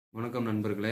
வணக்கம் நண்பர்களே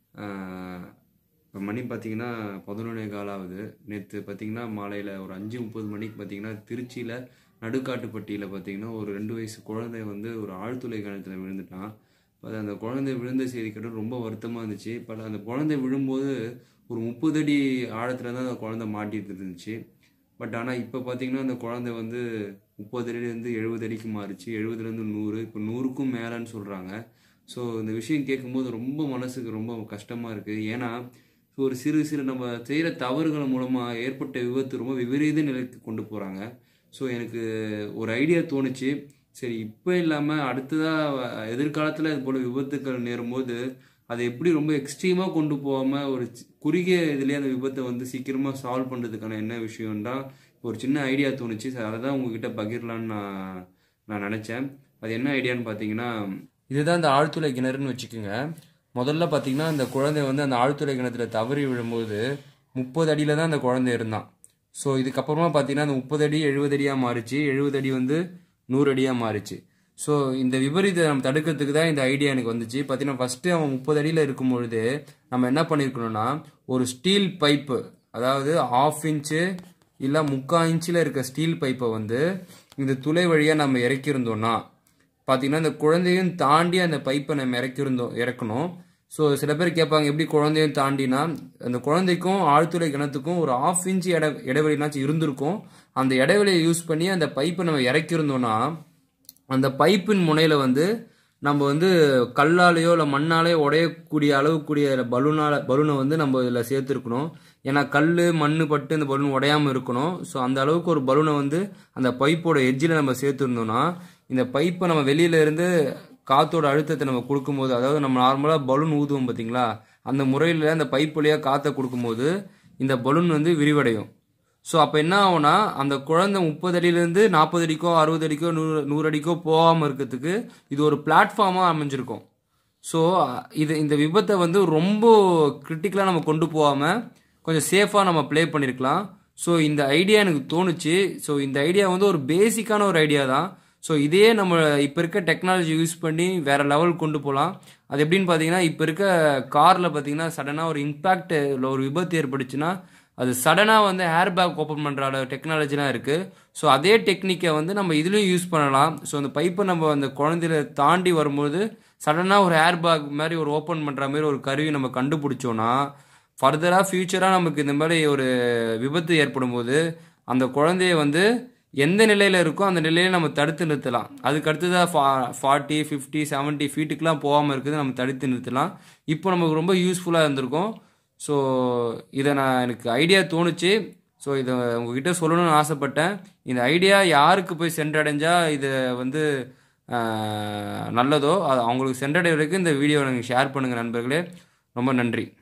இப்போ மணி பார்த்தீங்கன்னா பதினொன்னே கால் ஆகுது நேற்று பார்த்தீங்கன்னா மாலையில் ஒரு அஞ்சு முப்பது மணிக்கு பார்த்தீங்கன்னா திருச்சியில் நடுக்காட்டுப்பட்டியில் பார்த்தீங்கன்னா ஒரு ரெண்டு வயசு குழந்தை வந்து ஒரு ஆழ்துளை கிணத்துல விழுந்துட்டான் அது அந்த குழந்தை விழுந்த செய்தி கேட்டு ரொம்ப வருத்தமாக இருந்துச்சு பட் அந்த குழந்தை விழும்போது ஒரு முப்பது அடி ஆழத்தில் தான் அந்த குழந்தை மாட்டிட்டு இருந்துச்சு பட் ஆனால் இப்போ பார்த்தீங்கன்னா அந்த குழந்தை வந்து முப்பது அடியிலேருந்து எழுபது அடிக்கு மாறிச்சு எழுபதுலேருந்து நூறு இப்போ நூறுக்கும் மேலேன்னு சொல்கிறாங்க ஸோ இந்த விஷயம் கேட்கும்போது ரொம்ப மனசுக்கு ரொம்ப கஷ்டமாக இருக்குது ஏன்னா ஒரு சிறு சிறு நம்ம செய்கிற தவறுகள் மூலமாக ஏற்பட்ட விபத்து ரொம்ப விபரீத நிலைக்கு கொண்டு போகிறாங்க ஸோ எனக்கு ஒரு ஐடியா தோணுச்சு சரி இப்போ இல்லாமல் அடுத்ததாக எதிர்காலத்தில் இது போல் விபத்துக்கள் நேரும்போது அதை எப்படி ரொம்ப எக்ஸ்ட்ரீமாக கொண்டு போகாமல் ஒரு சி- குறுகிய இதுலேயே அந்த விபத்தை வந்து சீக்கிரமாக சால்வ் பண்ணுறதுக்கான என்ன விஷயம்னா ஒரு சின்ன ஐடியா தோணுச்சு சார் அதை தான் உங்ககிட்ட பகிரலான்னு நான் நான் நினச்சேன் அது என்ன ஐடியான்னு பார்த்தீங்கன்னா இதுதான் இந்த ஆழ்துளை கிணறுன்னு வச்சுக்கோங்க முதல்ல பார்த்தீங்கன்னா அந்த குழந்தை வந்து அந்த ஆழ்துளை கிணத்துல தவறி விழும்போது முப்பது அடியில் தான் அந்த குழந்தை இருந்தான் ஸோ இதுக்கப்புறமா பார்த்தீங்கன்னா அந்த முப்பது அடி எழுபது அடியாக மாறிச்சு எழுபது அடி வந்து நூறு அடியாக மாறிச்சு ஸோ இந்த விபரீதத்தை நம்ம தடுக்கிறதுக்கு தான் இந்த ஐடியா எனக்கு வந்துச்சு பார்த்தீங்கன்னா ஃபஸ்ட்டு அவன் முப்பது அடியில் இருக்கும் பொழுது நம்ம என்ன பண்ணியிருக்கணும்னா ஒரு ஸ்டீல் பைப்பு அதாவது ஆஃப் இன்ச்சு இல்லை முக்கால் இன்ச்சில் இருக்க ஸ்டீல் பைப்பை வந்து இந்த துளை வழியாக நம்ம இறக்கியிருந்தோம்னா பார்த்தீங்கன்னா இந்த குழந்தையும் தாண்டி அந்த பைப்பை நம்ம இறக்கிருந்தோம் இறக்கணும் ஸோ சில பேர் கேட்பாங்க எப்படி குழந்தையும் தாண்டினா அந்த குழந்தைக்கும் ஆழ்துளை கிணத்துக்கும் ஒரு ஆஃப் இன்ச் இட இடைவெளினாச்சும் இருந்திருக்கும் அந்த இடைவெளியை யூஸ் பண்ணி அந்த பைப்பை நம்ம இறக்கியிருந்தோம்னா அந்த பைப்பின் முனையில் வந்து நம்ம வந்து கல்லாலேயோ இல்லை மண்ணாலேயோ உடையக்கூடிய அளவுக்குரிய பலூனால பலூனை வந்து நம்ம இதில் சேர்த்துருக்கணும் ஏன்னா கல் மண் பட்டு இந்த பலூன் உடையாமல் இருக்கணும் ஸோ அந்த அளவுக்கு ஒரு பலூனை வந்து அந்த பைப்போட எட்ஜில் நம்ம சேர்த்துருந்தோம்னா இந்த பைப்பை நம்ம வெளியில இருந்து காத்தோட அழுத்தத்தை நம்ம கொடுக்கும்போது அதாவது நம்ம நார்மலாக பலூன் ஊதுவோம் பார்த்தீங்களா அந்த முறையில் அந்த பைப் வழியாக காற்றை கொடுக்கும்போது இந்த பலூன் வந்து விரிவடையும் ஸோ அப்போ என்ன ஆகும்னா அந்த குழந்தை முப்பது அடியிலேருந்து நாற்பது அடிக்கோ அறுபது அடிக்கோ நூறு நூறு அடிக்கோ போகாமல் இருக்கிறதுக்கு இது ஒரு பிளாட்ஃபார்மாக அமைஞ்சிருக்கும் ஸோ இது இந்த விபத்தை வந்து ரொம்ப கிரிட்டிக்கலாக நம்ம கொண்டு போகாமல் கொஞ்சம் சேஃபாக நம்ம ப்ளே பண்ணியிருக்கலாம் ஸோ இந்த ஐடியா எனக்கு தோணுச்சு ஸோ இந்த ஐடியா வந்து ஒரு பேசிக்கான ஒரு ஐடியா தான் ஸோ இதே நம்ம இப்போ இருக்க டெக்னாலஜி யூஸ் பண்ணி வேற லெவல் கொண்டு போகலாம் அது எப்படின்னு பார்த்தீங்கன்னா இப்போ இருக்க காரில் பார்த்தீங்கன்னா சடனாக ஒரு இம்பேக்ட் இல்லை ஒரு விபத்து ஏற்பட்டுச்சுன்னா அது சடனாக வந்து ஏர் பேக் ஓப்பன் பண்ணுற டெக்னாலஜிலாம் இருக்குது ஸோ அதே டெக்னிக்கை வந்து நம்ம இதுலேயும் யூஸ் பண்ணலாம் ஸோ அந்த பைப்பை நம்ம அந்த குழந்தையில தாண்டி வரும்போது சடனாக ஒரு ஏர் பேக் மாதிரி ஒரு ஓப்பன் பண்ணுற மாதிரி ஒரு கருவி நம்ம கண்டுபிடிச்சோன்னா ஃபர்தராக ஃப்யூச்சராக நமக்கு இந்த மாதிரி ஒரு விபத்து ஏற்படும் போது அந்த குழந்தைய வந்து எந்த நிலையில் இருக்கோ அந்த நிலையில நம்ம தடுத்து நிறுத்தலாம் அதுக்கு அடுத்ததாக ஃபா ஃபார்ட்டி ஃபிஃப்டி செவன்ட்டி ஃபீட்டுக்கெலாம் போகாமல் இருக்குது நம்ம தடுத்து நிறுத்தலாம் இப்போ நமக்கு ரொம்ப யூஸ்ஃபுல்லாக இருந்திருக்கும் ஸோ இதை நான் எனக்கு ஐடியா தோணுச்சு ஸோ இதை உங்ககிட்ட சொல்லணும்னு ஆசைப்பட்டேன் இந்த ஐடியா யாருக்கு போய் சென்றடைஞ்சா இது வந்து ஆஹ், நல்லதோ அது அவங்களுக்கு சென்றடைய வரைக்கும் இந்த வீடியோவை நீங்கள் ஷேர் பண்ணுங்கள் நண்பர்களே ரொம்ப நன்றி